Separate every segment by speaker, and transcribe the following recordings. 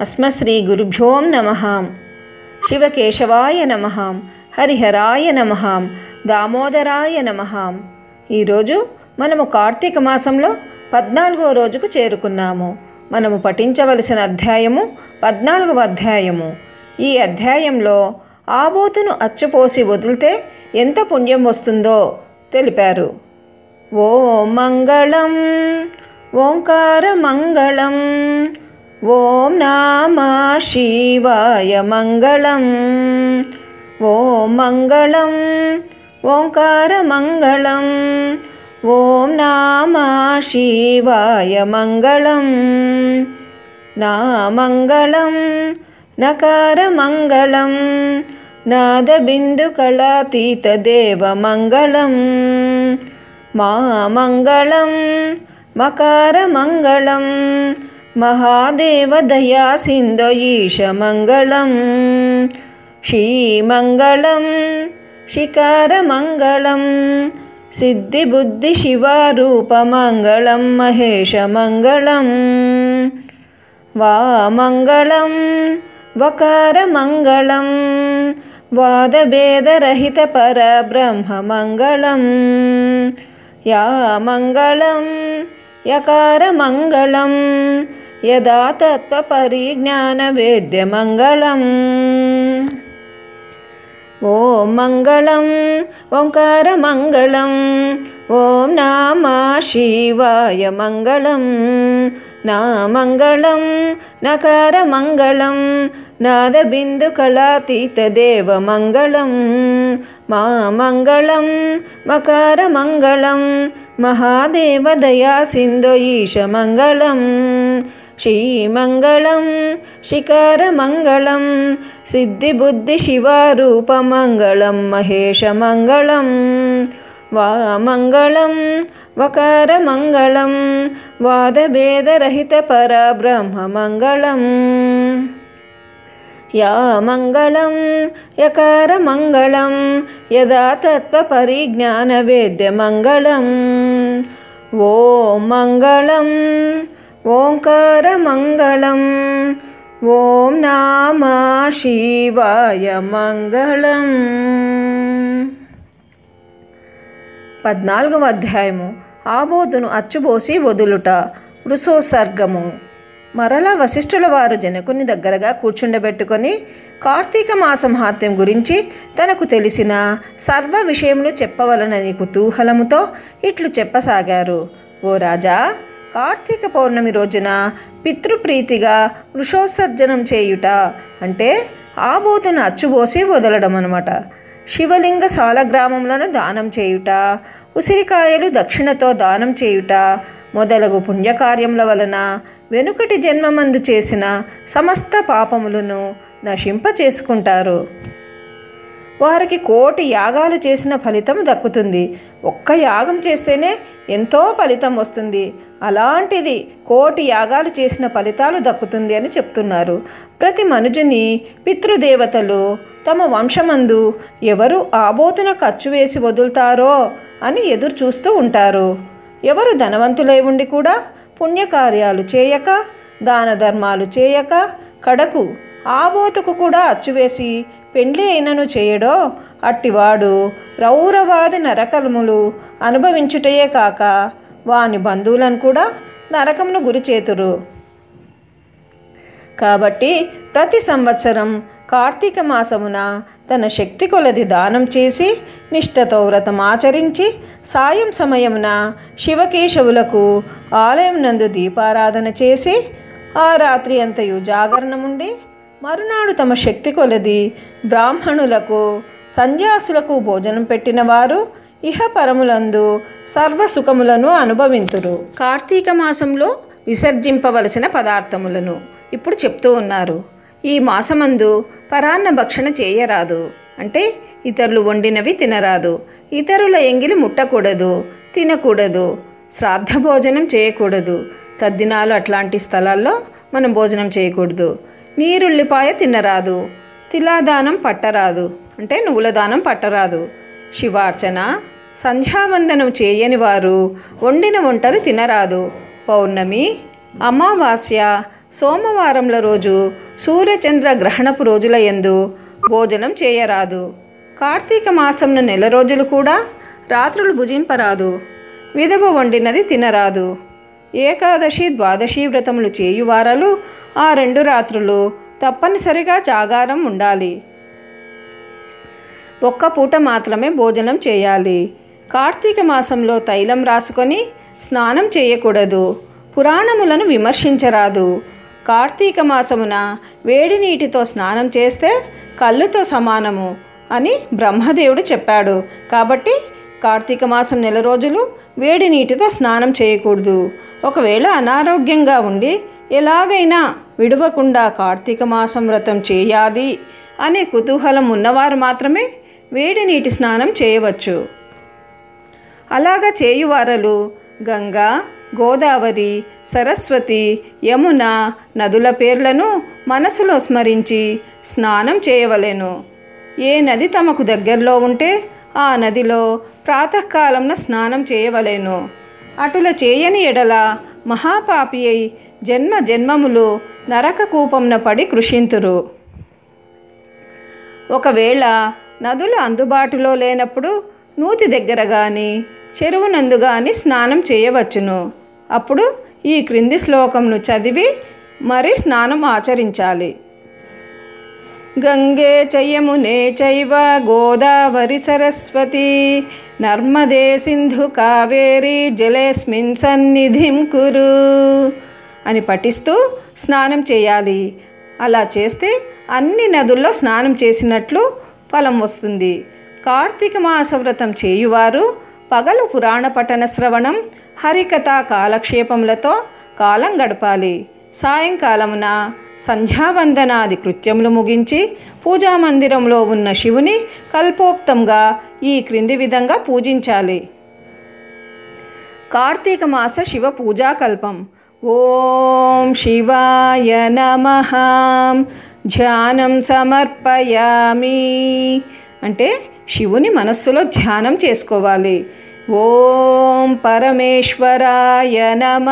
Speaker 1: అస్మశ్రీ గురుభ్యోం నమ శివకేశవాయ నమ హరిహరాయ నమ దామోదరాయ నమ ఈరోజు మనము కార్తీక మాసంలో పద్నాలుగో రోజుకు చేరుకున్నాము మనము పఠించవలసిన అధ్యాయము పద్నాలుగవ అధ్యాయము ఈ అధ్యాయంలో ఆబోతును అచ్చుపోసి వదిలితే ఎంత పుణ్యం వస్తుందో తెలిపారు ఓ మంగళం ఓంకార మంగళం ఓం నామ శివాయ మంగళం ఓ మంగళం ఓంకార మంగళం ఓం నామ శివాయ మంగళం నా మంగళం నకార మంగళం నాదబిందు కళాతీత దేవ మంగళం మా మంగళం మకార మంగళం మహాదేవ దయా సింధు ఈశ మంగళం శ్రీమంగళం శిఖర మంగళం సిద్ధి బుద్ధి శివారూప మంగళం మహేష మంగళం వామంగళం వకార మంగళం వాదభేదరహిత పరబ్రహ్మ మంగళం యా మంగళం యకార మంగళం యదా తత్వ పరిజ్ఞాన వేద్య మంగళం ఓం మంగళం ఓంకార మంగళం ఓం నామ శివాయ మంగళం నా మంగళం నకార మంగళం నాదబిందు కళాతీత దేవ మంగళం మా మంగళం మకార మంగళం మహాదేవ దయా సింధు ఈశ మంగళం శ్రీమంగళం శిఖర మంగళం సిద్ధిబుద్ధి శివారూప మంగళం మహేష మంగళం వామంగళం వకార మంగళం వాదభేదరహిత పరబ్రహ్మ మంగళం యా మంగళం యకార మంగళం యదా తత్వ పరిజ్ఞాన వేద్య మంగళం ఓ మంగళం ఓంకార మంగళం ఓం నామ శివాయ మంగళం పద్నాలుగవ అధ్యాయము ఆబోతును అచ్చుబోసి వదులుట వృషోసర్గము మరలా వశిష్ఠుల వారు జనకుని దగ్గరగా కూర్చుండబెట్టుకొని కార్తీక మాస మహాత్మ్యం గురించి తనకు తెలిసిన సర్వ విషయములు చెప్పవలనని కుతూహలముతో ఇట్లు చెప్పసాగారు ఓ రాజా కార్తీక పౌర్ణమి రోజున పితృప్రీతిగా వృషోత్సర్జనం చేయుట అంటే ఆబోతును అచ్చుబోసి వదలడం అనమాట శివలింగ సాలగ్రామములను దానం చేయుట ఉసిరికాయలు దక్షిణతో దానం చేయుట మొదలగు పుణ్యకార్యముల వలన వెనుకటి జన్మమందు చేసిన సమస్త పాపములను నశింప చేసుకుంటారు వారికి కోటి యాగాలు చేసిన ఫలితం దక్కుతుంది ఒక్క యాగం చేస్తేనే ఎంతో ఫలితం వస్తుంది అలాంటిది కోటి యాగాలు చేసిన ఫలితాలు దక్కుతుంది అని చెప్తున్నారు ప్రతి మనుజుని పితృదేవతలు తమ వంశమందు ఎవరు ఆబోతున ఖర్చు వేసి వదులుతారో అని ఎదురు చూస్తూ ఉంటారు ఎవరు ధనవంతులై ఉండి కూడా పుణ్యకార్యాలు చేయక దాన ధర్మాలు చేయక కడకు ఆబోతుకు కూడా అచ్చువేసి పెండ్లి అయినను చేయడో అట్టివాడు రౌరవాది నరకములు అనుభవించుటయే కాక వాని బంధువులను కూడా నరకమును గురి చేతురు కాబట్టి ప్రతి సంవత్సరం కార్తీక మాసమున తన శక్తి కొలది దానం చేసి నిష్ఠతో వ్రతం ఆచరించి సాయం సమయమున శివకేశవులకు ఆలయం నందు దీపారాధన చేసి ఆ రాత్రి అంతయు జాగరణముండి మరునాడు తమ శక్తి కొలది బ్రాహ్మణులకు సన్యాసులకు భోజనం పెట్టిన వారు ఇహ పరములందు సర్వ సుఖములను అనుభవింతురు కార్తీక మాసంలో విసర్జింపవలసిన పదార్థములను ఇప్పుడు చెప్తూ ఉన్నారు ఈ మాసమందు పరాన్న భక్షణ చేయరాదు అంటే ఇతరులు వండినవి తినరాదు ఇతరుల ఎంగిలి ముట్టకూడదు తినకూడదు శ్రాద్ధ భోజనం చేయకూడదు తద్దినాలు అట్లాంటి స్థలాల్లో మనం భోజనం చేయకూడదు నీరుల్లిపాయ తినరాదు తిలాదానం పట్టరాదు అంటే నువ్వుల దానం పట్టరాదు శివార్చన సంధ్యావందనం చేయని వారు వండిన వంటలు తినరాదు పౌర్ణమి అమావాస్య సోమవారంల రోజు సూర్యచంద్ర గ్రహణపు రోజుల యందు భోజనం చేయరాదు కార్తీక మాసంన నెల రోజులు కూడా రాత్రులు భుజింపరాదు విధవ వండినది తినరాదు ఏకాదశి ద్వాదశి వ్రతములు చేయువారలు ఆ రెండు రాత్రులు తప్పనిసరిగా జాగారం ఉండాలి ఒక్క పూట మాత్రమే భోజనం చేయాలి కార్తీక మాసంలో తైలం రాసుకొని స్నానం చేయకూడదు పురాణములను విమర్శించరాదు కార్తీక మాసమున వేడి నీటితో స్నానం చేస్తే కళ్ళుతో సమానము అని బ్రహ్మదేవుడు చెప్పాడు కాబట్టి కార్తీక మాసం నెల రోజులు వేడి నీటితో స్నానం చేయకూడదు ఒకవేళ అనారోగ్యంగా ఉండి ఎలాగైనా విడవకుండా కార్తీక మాసం వ్రతం చేయాలి అనే కుతూహలం ఉన్నవారు మాత్రమే వేడి నీటి స్నానం చేయవచ్చు అలాగా చేయువారలు గంగా గోదావరి సరస్వతి యమున నదుల పేర్లను మనసులో స్మరించి స్నానం చేయవలెను ఏ నది తమకు దగ్గరలో ఉంటే ఆ నదిలో ప్రాతకాలంన స్నానం చేయవలెను అటుల చేయని ఎడల మహాపాపి అయి జన్మ జన్మములు నరక కూపంన పడి కృషింతురు ఒకవేళ నదులు అందుబాటులో లేనప్పుడు నూతి దగ్గర కానీ చెరువు నందు కానీ స్నానం చేయవచ్చును అప్పుడు ఈ క్రింది శ్లోకంను చదివి మరి స్నానం ఆచరించాలి గంగే చయమునే చైవ గోదావరి సరస్వతి నర్మదే సింధు కావేరి జలేస్మిన్ సన్నిధిం కురు అని పఠిస్తూ స్నానం చేయాలి అలా చేస్తే అన్ని నదుల్లో స్నానం చేసినట్లు ఫలం వస్తుంది కార్తీక మాస వ్రతం చేయువారు పగలు పురాణ పఠన శ్రవణం హరికథ కాలక్షేపములతో కాలం గడపాలి సాయంకాలమున సంధ్యావందనాది కృత్యములు ముగించి పూజా మందిరంలో ఉన్న శివుని కల్పోక్తంగా ఈ క్రింది విధంగా పూజించాలి కార్తీక మాస శివ పూజాకల్పం ఓం శివాయ నమ ధ్యానం సమర్పయామి అంటే శివుని మనస్సులో ధ్యానం చేసుకోవాలి ఓం పరమేశ్వరాయ నమ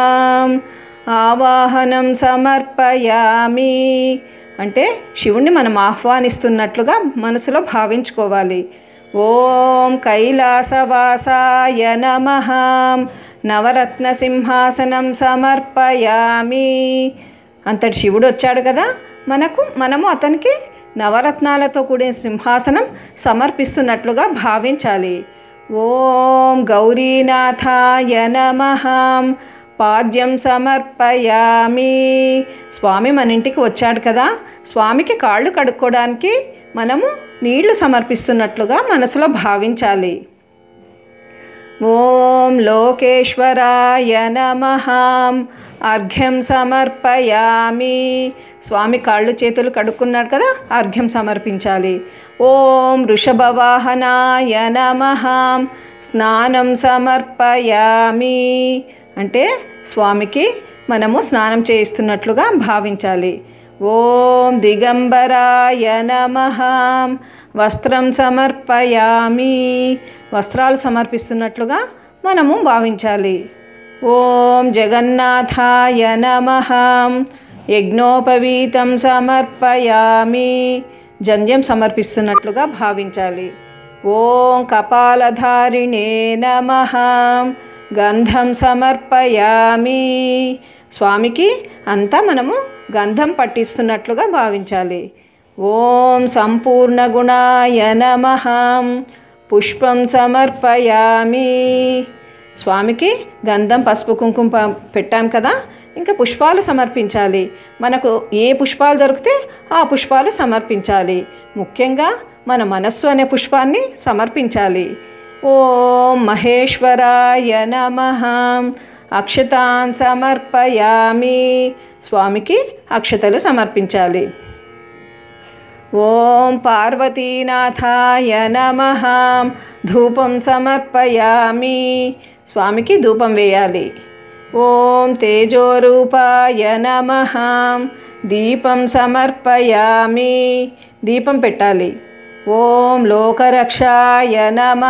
Speaker 1: ఆవాహనం సమర్పయామి అంటే శివుణ్ణి మనం ఆహ్వానిస్తున్నట్లుగా మనసులో భావించుకోవాలి ఓం కైలాసవాసాయ నమ నవరత్న సింహాసనం సమర్పయామి అంతటి శివుడు వచ్చాడు కదా మనకు మనము అతనికి నవరత్నాలతో కూడిన సింహాసనం సమర్పిస్తున్నట్లుగా భావించాలి ఓం గౌరీనాథాయ నమ పాద్యం సమర్పయామి స్వామి మన ఇంటికి వచ్చాడు కదా స్వామికి కాళ్ళు కడుక్కోవడానికి మనము నీళ్లు సమర్పిస్తున్నట్లుగా మనసులో భావించాలి ఓం లోకేశ్వరాయ నమ అర్ఘ్యం సమర్పయామి స్వామి కాళ్ళు చేతులు కడుక్కున్నాడు కదా అర్ఘ్యం సమర్పించాలి ఓం వృషభవాహనాయ నమ స్నానం సమర్పయామి అంటే స్వామికి మనము స్నానం చేయిస్తున్నట్లుగా భావించాలి ఓం దిగంబరాయ నమ వస్త్రం సమర్పయామి వస్త్రాలు సమర్పిస్తున్నట్లుగా మనము భావించాలి ఓం జగన్నాథాయ నమ యజ్ఞోపవీతం సమర్పయామి జంధ్యం సమర్పిస్తున్నట్లుగా భావించాలి ఓం కపాలధారిణే నమ గంధం సమర్పయామి స్వామికి అంతా మనము గంధం పట్టిస్తున్నట్లుగా భావించాలి ఓం సంపూర్ణ గుణాయ నమ పుష్పం సమర్పయామి స్వామికి గంధం పసుపు కుంకుమ ప- పెట్టాం కదా ఇంకా పుష్పాలు సమర్పించాలి మనకు ఏ పుష్పాలు దొరికితే ఆ పుష్పాలు సమర్పించాలి ముఖ్యంగా మన మనస్సు అనే పుష్పాన్ని సమర్పించాలి ఓం మహేశ్వరాయ నమ అక్షతాన్ సమర్పయామి స్వామికి అక్షతలు సమర్పించాలి ఓం పార్వతీనాథాయ నమ ధూపం సమర్పయామి స్వామికి ధూపం వేయాలి ఓం తేజోరూపాయ నమ దీపం సమర్పయామి దీపం పెట్టాలి ఓం లోకరక్షాయ నమ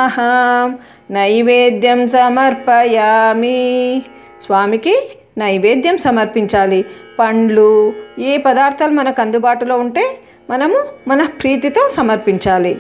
Speaker 1: నైవేద్యం సమర్పయామి స్వామికి నైవేద్యం సమర్పించాలి పండ్లు ఏ పదార్థాలు మనకు అందుబాటులో ఉంటే మనము మన ప్రీతితో సమర్పించాలి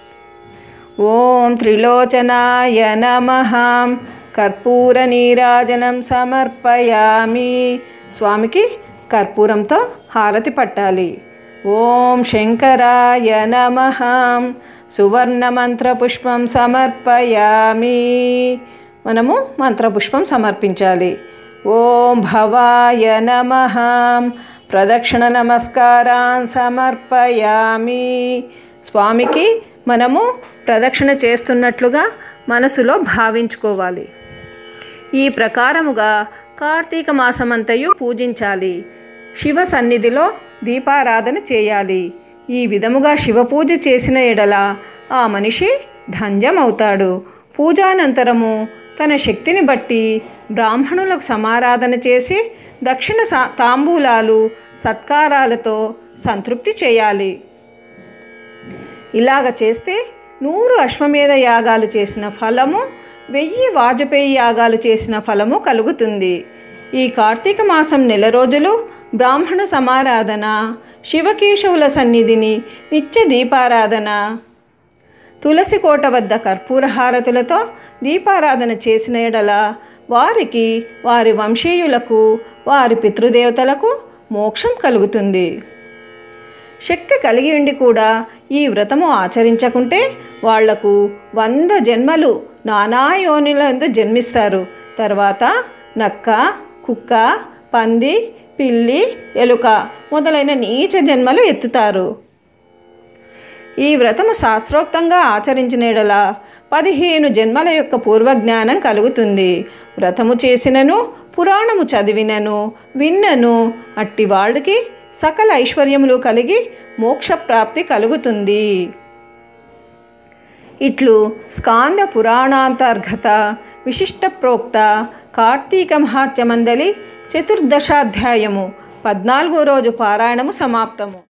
Speaker 1: ఓం త్రిలోచనాయ నమ కర్పూర నీరాజనం సమర్పయామి స్వామికి కర్పూరంతో హారతి పట్టాలి ఓం శంకరాయ నమ సువర్ణ మంత్రపుష్పం సమర్పయామి మనము మంత్రపుష్పం సమర్పించాలి ఓం భవాయ నమ ప్రదక్షిణ నమస్కారాన్ సమర్పయామి స్వామికి మనము ప్రదక్షిణ చేస్తున్నట్లుగా మనసులో భావించుకోవాలి ఈ ప్రకారముగా కార్తీక మాసమంతయు పూజించాలి శివ సన్నిధిలో దీపారాధన చేయాలి ఈ విధముగా శివ పూజ చేసిన ఎడల ఆ మనిషి ధన్యమవుతాడు పూజానంతరము తన శక్తిని బట్టి బ్రాహ్మణులకు సమారాధన చేసి దక్షిణ సా తాంబూలాలు సత్కారాలతో సంతృప్తి చేయాలి ఇలాగ చేస్తే నూరు అశ్వమేధ యాగాలు చేసిన ఫలము వెయ్యి వాజపేయి యాగాలు చేసిన ఫలము కలుగుతుంది ఈ కార్తీక మాసం నెల రోజులు బ్రాహ్మణ సమారాధన శివకేశవుల సన్నిధిని నిత్య దీపారాధన తులసి కోట వద్ద కర్పూర హారతులతో దీపారాధన చేసిన ఎడల వారికి వారి వంశీయులకు వారి పితృదేవతలకు మోక్షం కలుగుతుంది శక్తి కలిగి ఉండి కూడా ఈ వ్రతము ఆచరించకుంటే వాళ్లకు వంద జన్మలు నానా యోనిలందు జన్మిస్తారు తర్వాత నక్క కుక్క పంది పిల్లి ఎలుక మొదలైన నీచ జన్మలు ఎత్తుతారు ఈ వ్రతము శాస్త్రోక్తంగా ఆచరించిన ఎడల పదిహేను జన్మల యొక్క పూర్వజ్ఞానం కలుగుతుంది వ్రతము చేసినను పురాణము చదివినను విన్నను అట్టి వాళ్ళకి సకల ఐశ్వర్యములు కలిగి మోక్షప్రాప్తి కలుగుతుంది ఇట్లు స్కాంద పురాణాంతర్గత విశిష్ట ప్రోక్త కార్తీక మహాత్యమందలి చతుర్దశాధ్యాయము పద్నాలుగో రోజు పారాయణము సమాప్తము